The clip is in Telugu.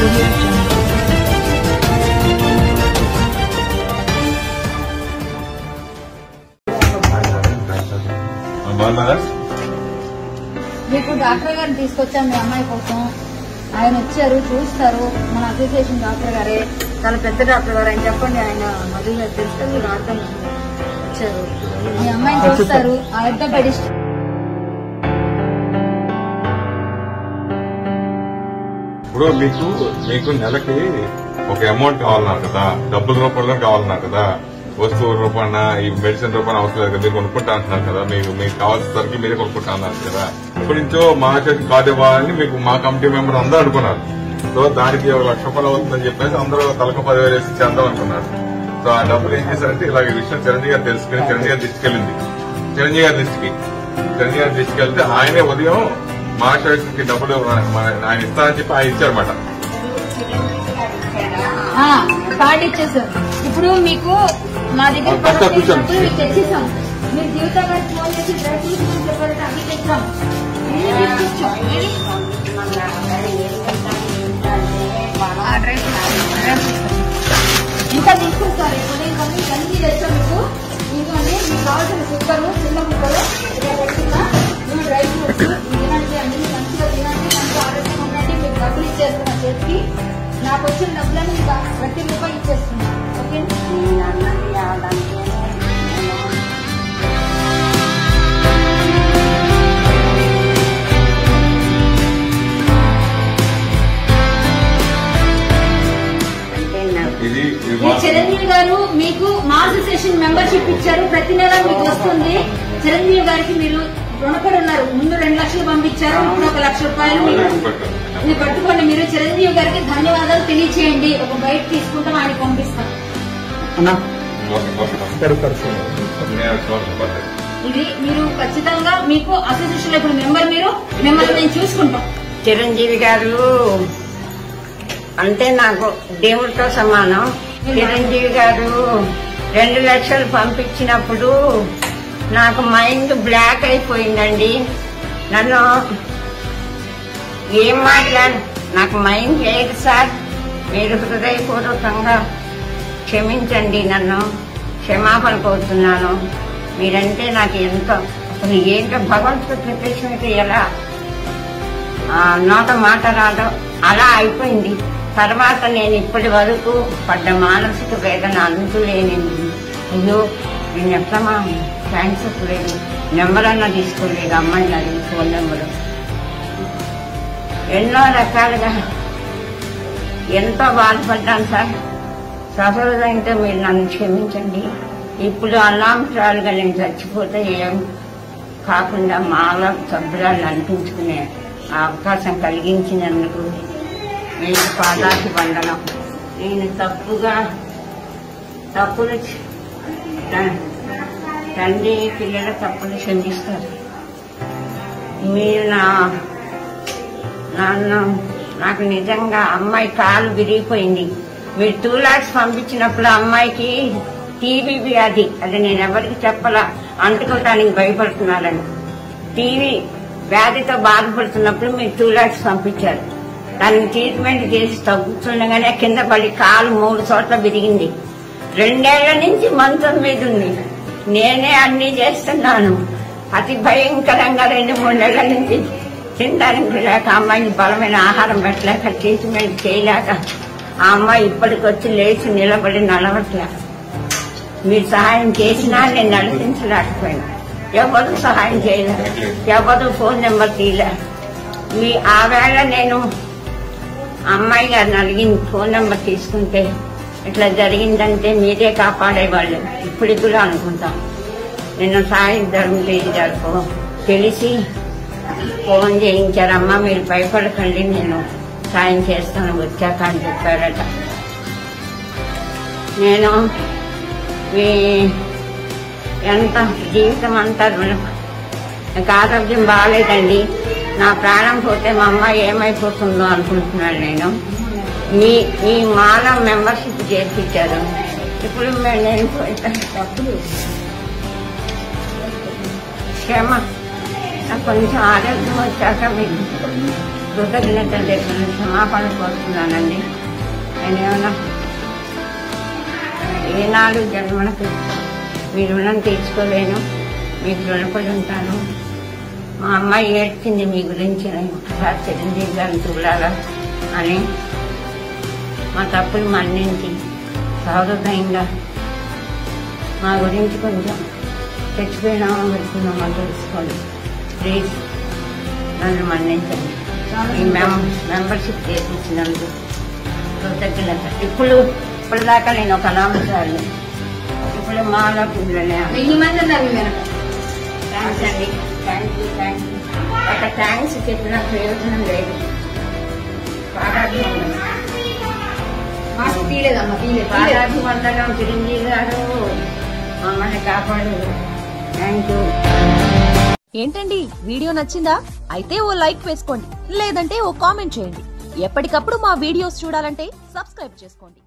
audio jungle. బాగున్నారా మీకు డాక్టర్ గారిని తీసుకొచ్చాం మీ అమ్మాయి కోసం ఆయన వచ్చారు చూస్తారు మన అసోసియేషన్ డాక్టర్ గారే చాలా పెద్ద డాక్టర్ గారు ఆయన చెప్పండి ఆయన మధు గారు తెలిస్తే మీరు అర్థం వచ్చారు మీ అమ్మాయిని చూస్తారు ఆర్థోపెడిస్ట్ ఇప్పుడు మీకు మీకు నెలకి ఒక అమౌంట్ కావాలన్నారు కదా డబ్బుల రూపంలో కావాలన్నారు కదా వస్తువుల రూపాన ఈ మెడిసిన్ రూపాన అవసరం లేదు కదా మీరు కొనుక్కుంటా అంటున్నారు కదా మీకు మీకు కావాల్సిన సరికి మీరే కొనుక్కుంటా అన్నారు కదా ఇప్పటి నుంచో మా చేతి కార్డు ఇవ్వాలని మీకు మా కమిటీ మెంబర్ అందరూ అనుకున్నారు సో దానికి ఒక లక్ష రూపాయలు అవుతుందని చెప్పేసి అందరూ తలకు పదివేలు వేసి చేద్దాం అనుకున్నారు సో ఆ డబ్బులు ఏం చేశారంటే ఇలా ఈ విషయం చిరంజీవి గారు తెలుసుకుని చిరంజీవి గారి దృష్టికి వెళ్ళింది చిరంజీవి గారి దృష్టికి చిరంజీవి గారి దృష్టికి వెళ్తే ఆయనే ఉదయం మా కి డబ్బులు మన- ఆయన ఇస్తానని చెప్పి ఆయన ఇచ్చారన్నమాట కార్డు ఇచ్చేసారు ఇప్పుడు మీకు మా దగ్గర ఆ, కాస్త కూర్చోండి. డబ్బులు మీకు తెచ్చేసాం మీరు జీవిత గారికి ఫోన్ చేసి డ్రెస్ తీసుకుని చెప్పారంటే అవి తెచ్చాం ఇవి తీసుకొచ్చాం. ఏది? ఆ, డ్రెస్ డ్రెస్ ఇస్తాం. ఇంకా తీసుకొస్తారు ఇప్పుడు కొన్ని అన్ని తెచ్చాం మీకు ఇంకోండి మీకు కావాల్సిన కుక్కరు చిన్న కుక్కరు ఇలా పెట్టినా మేము డ్రై ఫ్రూట్స్ ఇవి తినండి అన్ని మంచిగా తినండి మంచిగా ఆరోగ్యంగా ఉండండి మీకు డబ్బులు ఇచ్చేస్తున్నా చేతికి నాకు వచ్చిన డబ్బులని ఇంకా ప్రతి రూపాయి ఇచ్చేస్తున్నా ఓకే ఇది ఇది ఈ మా- చిరంజీవి గారు మీకు మా అసోసియేషన్ మెంబర్షిప్ ఇచ్చారు ప్రతి నెల మీకు వస్తుంది చిరంజీవి గారికి మీరు రుణపడి ఉన్నారు ముందు రెండు లక్షలు పంపించారు ఇప్పుడు ఒక లక్ష రూపాయలు మీకు ఇది పట్టుకోండి మీరు చిరంజీవి గారికి ధన్యవాదాలు తెలియచేయండి ఒక బయట తీసుకుంటాం ఆయన పంపిస్తాం ఓకే, ఓకే. నేను చూడండి. ఇది మీరు ఖచ్చితంగా మీకు అసోసియేషన్ లో ఇప్పుడు మెంబర్ మీరు మిమ్మల్ని మేము చూసుకుంటాం చిరంజీవి గారు అంటే నాకు దేవుడితో సమానం చిరంజీవి గారు రెండు లక్షలు పంపించినప్పుడు నాకు మైండ్ బ్లాక్ అయిపోయిందండి నన్ను ఏం మాట్లాడు నాకు మైండ్ లేదు సార్ మీరు హృదయపూర్వకంగా క్షమించండి నన్ను క్షమాపణ కోరుతున్నాను మీరంటే నాకు ఎంతో అసలు ఏంటో భగవంతుడు ప్రత్యక్షమైతే ఎలా ఆ, నోట మాట రాదు అలా అయిపోయింది తర్వాత నేను ఇప్పటి వరకు పడ్డ మానసిక వేదన అందులేనింది అయ్యో నేను ఎట్లమా థ్యాంక్స్ చెప్పలేదు నెంబర్ అన్నా తీసుకోలేదు అమ్మాయి నాది ఫోన్ నెంబరు ఎన్నో రకాలుగా ఎంతో బాధపడ్డాను సార్ సఫలమైతే మీరు నన్ను క్షమించండి ఇప్పుడు అల్లాంశాలుగా నేను చచ్చిపోతే ఏం కాకుండా మాలో సభ్యురాలు అనిపించుకునే ఆ అవకాశం కలిగించినందుకు నేను పాదాకి వందనం నేను తప్పుగా తప్పులు చ- త- తండ్రి పిల్లల తప్పులు క్షమిస్తారు మీరు నా నన్ను నాకు నిజంగా అమ్మాయి కాలు విరిగిపోయింది మీరు టూ లాక్స్ పంపించినప్పుడు అమ్మాయికి టీవీ వ్యాధి అది నేను ఎవరికి చెప్పలా అంటుకోవటానికి భయపడుతున్నారని టీవీ వ్యాధితో బాధపడుతున్నప్పుడు మీరు టూ లాక్స్ పంపించారు దానికి ట్రీట్మెంట్ చేసి తగ్గుతుండగానే కింద పడి కాలు మూడు చోట్ల విరిగింది రెండేళ్ల నుంచి మంచం మీద ఉంది నేనే అన్ని చేస్తున్నాను అతి భయంకరంగా రెండు మూడు నెలల నుంచి తినడానికి లేక అమ్మాయిని బలమైన ఆహారం పెట్టలేక ట్రీట్మెంట్ చేయలేక ఆ అమ్మాయి ఇప్పటికొచ్చి లేచి నిలబడి నడవట్లే మీరు సహాయం చేసినా నేను నడిపించలేకపోయినా ఎవరు సహాయం చేయలేదు ఎవరు ఫోన్ నెంబర్ తీయలే మీ ఆ వేళ నేను అమ్మాయి గారిని అడిగింది ఫోన్ నెంబర్ తీసుకుంటే ఇట్లా జరిగిందంటే మీరే కాపాడేవాళ్ళు ఇప్పటికి కూడా అనుకుంటాం నిన్న సాయం ధర్మలేజీ గారికి తెలిసి ఫోన్ చేయించారమ్మా మీరు భయపడకండి నేను సాయం చేస్తాను వచ్చాక అని చెప్పారట నేను మీ ఎంత జీవితం అంతా రుణం నాకు ఆరోగ్యం బాగాలేదండి నా ప్రాణం పోతే మా అమ్మాయి ఏమైపోతుందో అనుకుంటున్నాను నేను మీ మీ మాల మెంబర్షిప్ చేర్పించారు ఇప్పుడు మే- నేను పోయిన తప్పులు క్షమ నాకు కొంచెం ఆరోగ్యం వచ్చాక మీకు కృతజ్ఞతలు చెప్పిన క్షమాపణ కోరుతున్నానండి నేనేమన్నా ఏనాడు జన్మలకు మీ రుణం తీర్చుకోలేను మీకు రుణపడి ఉంటాను మా అమ్మాయి ఏడ్చింది మీ గురించి నేను ఒకసారి చిరంజీవి గారిని చూడాలా అని మా తప్పులు మన్నించి సహృదయంగా మా గురించి కొంచెం చచ్చిపోయినామో పెట్టుకున్నామో తెలుసుకోండి ప్లీజ్ నన్ను మన్నించండి ఈ మెం మెంబర్షిప్ చేయించినందుకు కృతజ్ఞత ఇప్పుడు ఇప్పటిదాకా నేను ఒక అనామచారిని ఇప్పుడు మాలో పిల్లలే ఎన్ని మంది ఉన్నారు మీ వెనక థ్యాంక్స్ అండి థ్యాంక్ యూ థ్యాంక్ యూ ఒక థ్యాంక్స్ చెప్పిన ప్రయోజనం లేదు పాదాభివందనం మాస్క్ తీయలేదమ్మా తీయలేదు తీయలేదు. పాదాభివందనం చిరంజీవి గారు మమ్మల్ని కాపాడు థ్యాంక్ యూ ఏంటండి వీడియో నచ్చిందా అయితే ఓ లైక్ వేసుకోండి లేదంటే ఓ కామెంట్ చేయండి ఎప్పటికప్పుడు మా వీడియోస్ చూడాలంటే సబ్స్క్రైబ్ చేసుకోండి